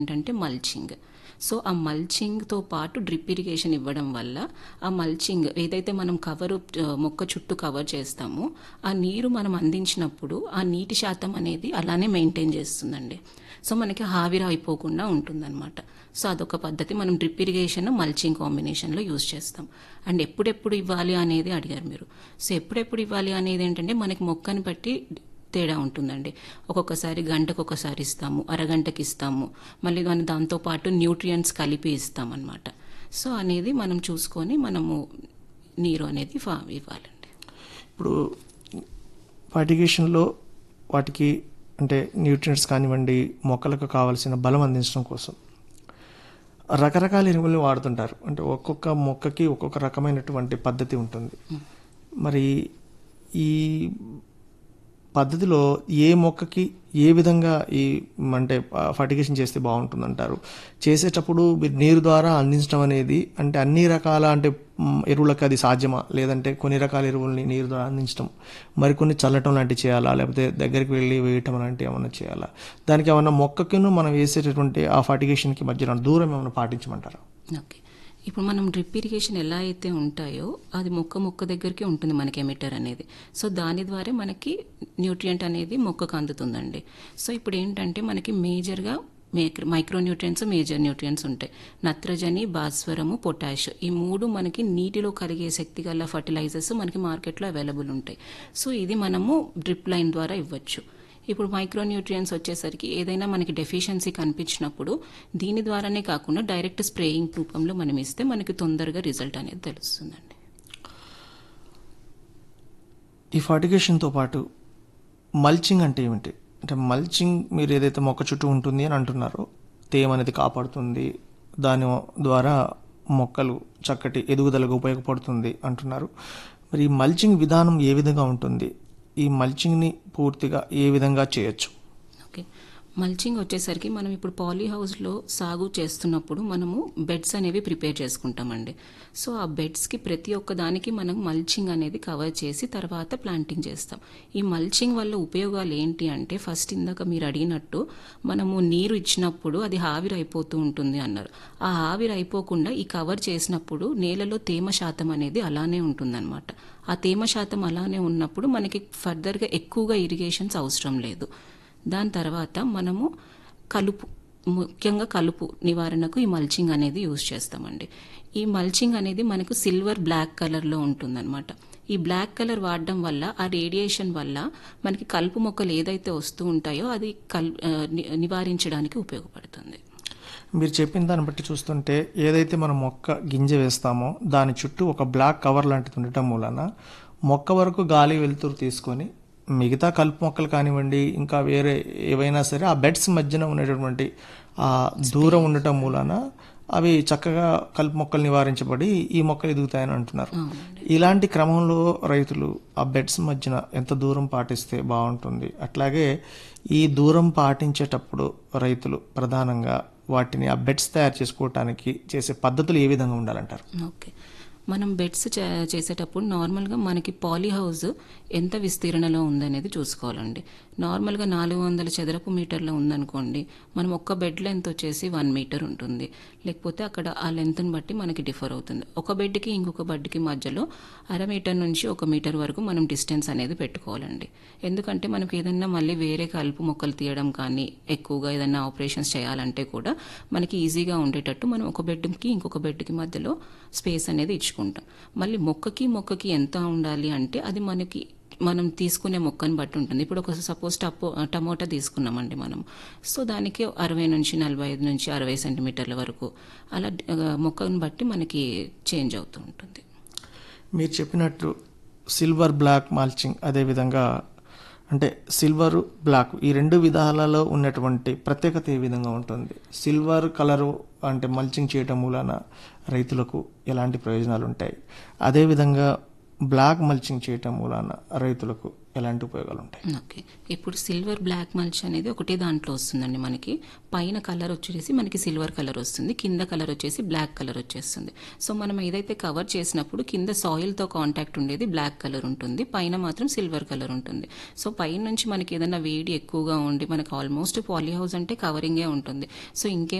ఏంటంటే mulching so ఆ మల్చింగ్తో పాటు డ్రిప్ ఇరిగేషన్ ఇవ్వడం వల్ల ఆ మల్చింగ్ ఏదైతే మనం కవర్ మొక్క చుట్టూ కవర్ చేస్తామో ఆ నీరు మనం అందించినప్పుడు ఆ నీటి శాతం అనేది అలానే మెయింటైన్ చేస్తుందండి సో మనకి హావిర అయిపోకుండా ఉంటుందన్నమాట సో అదొక పద్ధతి మనం డ్రిప్ ఇరిగేషన్ మల్చింగ్ కాంబినేషన్లో యూజ్ చేస్తాం అండ్ ఎప్పుడెప్పుడు ఇవ్వాలి అనేది అడిగారు మీరు సో ఎప్పుడెప్పుడు ఇవ్వాలి అనేది ఏంటంటే మనకి మొక్కని బట్టి తేడా ఉంటుందండి ఒక్కొక్కసారి గంటకు ఒకసారి ఇస్తాము అరగంటకి ఇస్తాము మళ్ళీ మనం దాంతోపాటు న్యూట్రియంట్స్ కలిపి ఇస్తామన్నమాట సో అనేది మనం చూసుకొని మనము నీరు అనేది ఫా ఇవ్వాలండి ఇప్పుడు ఫర్టిగేషన్లో వాటికి అంటే న్యూట్రియంట్స్ కానివ్వండి మొక్కలకు కావాల్సిన బలం అందించడం కోసం రకరకాల ఎరువుల్ని వాడుతుంటారు అంటే ఒక్కొక్క మొక్కకి ఒక్కొక్క రకమైనటువంటి పద్ధతి ఉంటుంది మరి ఈ పద్ధతిలో ఏ మొక్కకి ఏ విధంగా ఈ అంటే ఫర్టిగేషన్ చేస్తే బాగుంటుంది అంటారు చేసేటప్పుడు మీరు నీరు ద్వారా అందించడం అనేది అంటే అన్ని రకాల అంటే మ్, ఎరువులకు అది సాధ్యమా లేదంటే కొన్ని రకాల ఎరువుల్ని నీరు ద్వారా అందించడం మరికొన్ని చల్లటం లాంటివి చేయాలా లేకపోతే దగ్గరికి వెళ్ళి వేయటం లాంటివి ఏమైనా చేయాలా దానికి ఏమన్నా మొక్కకును మనం వేసేటటువంటి ఆ ఫర్టిగేషన్కి మధ్యన దూరం ఏమైనా పాటించమంటారా ఓకే ఇప్పుడు మనం డ్రిప్ ఇరిగేషన్ ఎలా అయితే ఉంటాయో అది మొక్క మొక్క దగ్గరికి ఉంటుంది మనకి ఎమిటర్ అనేది సో దాని ద్వారా మనకి న్యూట్రియంట్ అనేది మొక్కకు అందుతుందండి సో ఇప్పుడు ఏంటంటే మనకి మేజర్గా మైక్రో న్యూట్రియంట్స్ మేజర్ న్యూట్రియంట్స్ ఉంటాయి నత్రజని భాస్వరము పొటాష్ ఈ మూడు మనకి నీటిలో కలిగే శక్తి గల ఫర్టిలైజర్స్ మనకి మార్కెట్లో అవైలబుల్ ఉంటాయి సో ఇది మనము డ్రిప్ లైన్ ద్వారా ఇవ్వచ్చు ఇప్పుడు మైక్రో న్యూట్రియంట్స్ వచ్చేసరికి ఏదైనా మనకి డెఫిషియన్సీ కనిపించినప్పుడు దీని ద్వారానే కాకుండా డైరెక్ట్ స్ప్రేయింగ్ రూపంలో మనం ఇస్తే మనకి తొందరగా రిజల్ట్ అనేది తెలుస్తుందండి ఈ ఫర్టిగేషన్తో పాటు మల్చింగ్ అంటే ఏమిటి అంటే మల్చింగ్ మీరు ఏదైతే మొక్క చుట్టూ ఉంటుంది అని అంటున్నారో తేమ అనేది కాపాడుతుంది దాని ద్వారా మొక్కలు చక్కటి ఎదుగుదలకు ఉపయోగపడుతుంది అంటున్నారు మరి ఈ మల్చింగ్ విధానం ఏ విధంగా ఉంటుంది ఈ మల్చింగ్ని పూర్తిగా ఏ విధంగా చేయొచ్చు ఓకే మల్చింగ్ వచ్చేసరికి మనం ఇప్పుడు పాలీ హౌస్లో సాగు చేస్తున్నప్పుడు మనము బెడ్స్ అనేవి ప్రిపేర్ చేసుకుంటామండి సో ఆ బెడ్స్కి ప్రతి ఒక్క దానికి మనం మల్చింగ్ అనేది కవర్ చేసి తర్వాత ప్లాంటింగ్ చేస్తాం ఈ మల్చింగ్ వల్ల ఉపయోగాలు ఏంటి అంటే ఫస్ట్ ఇందాక మీరు అడిగినట్టు మనము నీరు ఇచ్చినప్పుడు అది ఆవిరి అయిపోతూ ఉంటుంది అన్నారు ఆ ఆవిరి అయిపోకుండా ఈ కవర్ చేసినప్పుడు నేలలో తేమ శాతం అనేది అలానే ఉంటుందన్నమాట ఆ తేమ శాతం అలానే ఉన్నప్పుడు మనకి ఫర్దర్గా ఎక్కువగా ఇరిగేషన్స్ అవసరం లేదు దాని తర్వాత మనము కలుపు ముఖ్యంగా కలుపు నివారణకు ఈ మల్చింగ్ అనేది యూజ్ చేస్తామండి ఈ మల్చింగ్ అనేది మనకు సిల్వర్ బ్లాక్ కలర్లో ఉంటుందన్నమాట ఈ బ్లాక్ కలర్ వాడడం వల్ల ఆ రేడియేషన్ వల్ల మనకి కలుపు మొక్కలు ఏదైతే వస్తూ ఉంటాయో అది కల్ ఆ, ని- నివారించడానికి ఉపయోగపడుతుంది మీరు చెప్పిన దాన్ని బట్టి చూస్తుంటే ఏదైతే మనం మొక్క గింజ వేస్తామో దాని చుట్టూ ఒక బ్లాక్ కవర్ లాంటిది ఉండటం మూలన మొక్క వరకు గాలి వెలుతురు తీసుకొని మిగతా కలుపు మొక్కలు కానివ్వండి ఇంకా వేరే ఏవైనా సరే ఆ బెడ్స్ మధ్యన ఉండేటటువంటి ఆ దూరం ఉండటం మూలన అవి చక్కగా కలుపు మొక్కలు నివారించబడి ఈ మొక్కలు ఎదుగుతాయని అంటున్నారు ఇలాంటి క్రమంలో రైతులు ఆ బెడ్స్ మధ్యన ఎంత దూరం పాటిస్తే బాగుంటుంది అట్లాగే ఈ దూరం పాటించేటప్పుడు రైతులు ప్రధానంగా వాటిని ఆ బెడ్స్ తయారు చేసుకోవటానికి చేసే పద్ధతులు ఏ విధంగా ఉండాలంటారు ఓకే మనం బెడ్స్ చే- చేసేటప్పుడు నార్మల్గా మనకి పాలీ హౌస్ ఎంత విస్తీర్ణలో ఉందనేది చూసుకోవాలండి నార్మల్గా నాలుగు వందల చదరపు మీటర్లో ఉందనుకోండి మనం ఒక్క బెడ్ లెంత్ వచ్చేసి వన్ మీటర్ ఉంటుంది లేకపోతే అక్కడ ఆ లెంత్ని బట్టి మనకి డిఫర్ అవుతుంది ఒక బెడ్కి ఇంకొక బెడ్కి మధ్యలో అర మీటర్ నుంచి ఒక మీటర్ వరకు మనం డిస్టెన్స్ అనేది పెట్టుకోవాలండి ఎందుకంటే మనకి ఏదైనా మళ్ళీ వేరే కలుపు మొక్కలు తీయడం కానీ ఎక్కువగా ఏదైనా ఆపరేషన్స్ చేయాలంటే కూడా మనకి ఈజీగా ఉండేటట్టు మనం ఒక బెడ్కి ఇంకొక బెడ్కి మధ్యలో స్పేస్ అనేది ఇచ్చుకుంటాం మళ్ళీ మొక్కకి మొక్కకి ఎంత ఉండాలి అంటే అది మనకి మనం తీసుకునే మొక్కని బట్టి ఉంటుంది ఇప్పుడు ఒక సపోజ్ టపో టమోటా తీసుకున్నామండి మనం సో దానికి అరవై నుంచి నలభై ఐదు నుంచి అరవై సెంటీమీటర్ల వరకు అలా ఆ, మొక్కని బట్టి మనకి చేంజ్ అవుతూ ఉంటుంది మీరు చెప్పినట్లు సిల్వర్ బ్లాక్ మాల్చింగ్ అదేవిధంగా అంటే సిల్వర్ బ్లాక్ ఈ రెండు విధాలలో ఉన్నటువంటి ప్రత్యేకత ఏ విధంగా ఉంటుంది సిల్వర్ కలరు అంటే మల్చింగ్ చేయటం మూలన రైతులకు ఎలాంటి ప్రయోజనాలు ఉంటాయి అదేవిధంగా బ్లాక్ మల్చింగ్ చేయటం మూలాన రైతులకు ఎలాంటి ఉపయోగాలు ఉంటాయి ఓకే ఇప్పుడు సిల్వర్ బ్లాక్ మల్చ్ అనేది ఒకటే దాంట్లో వస్తుందండి మనకి పైన కలర్ వచ్చేసి మనకి సిల్వర్ కలర్ వస్తుంది కింద కలర్ వచ్చేసి బ్లాక్ కలర్ వచ్చేస్తుంది సో మనం ఏదైతే కవర్ చేసినప్పుడు కింద సాయిల్తో కాంటాక్ట్ ఉండేది బ్లాక్ కలర్ ఉంటుంది పైన మాత్రం సిల్వర్ కలర్ ఉంటుంది సో పైన నుంచి మనకి ఏదైనా వేడి ఎక్కువగా ఉండి మనకి ఆల్మోస్ట్ పాలీ హౌస్ అంటే కవరింగే ఉంటుంది సో ఇంకే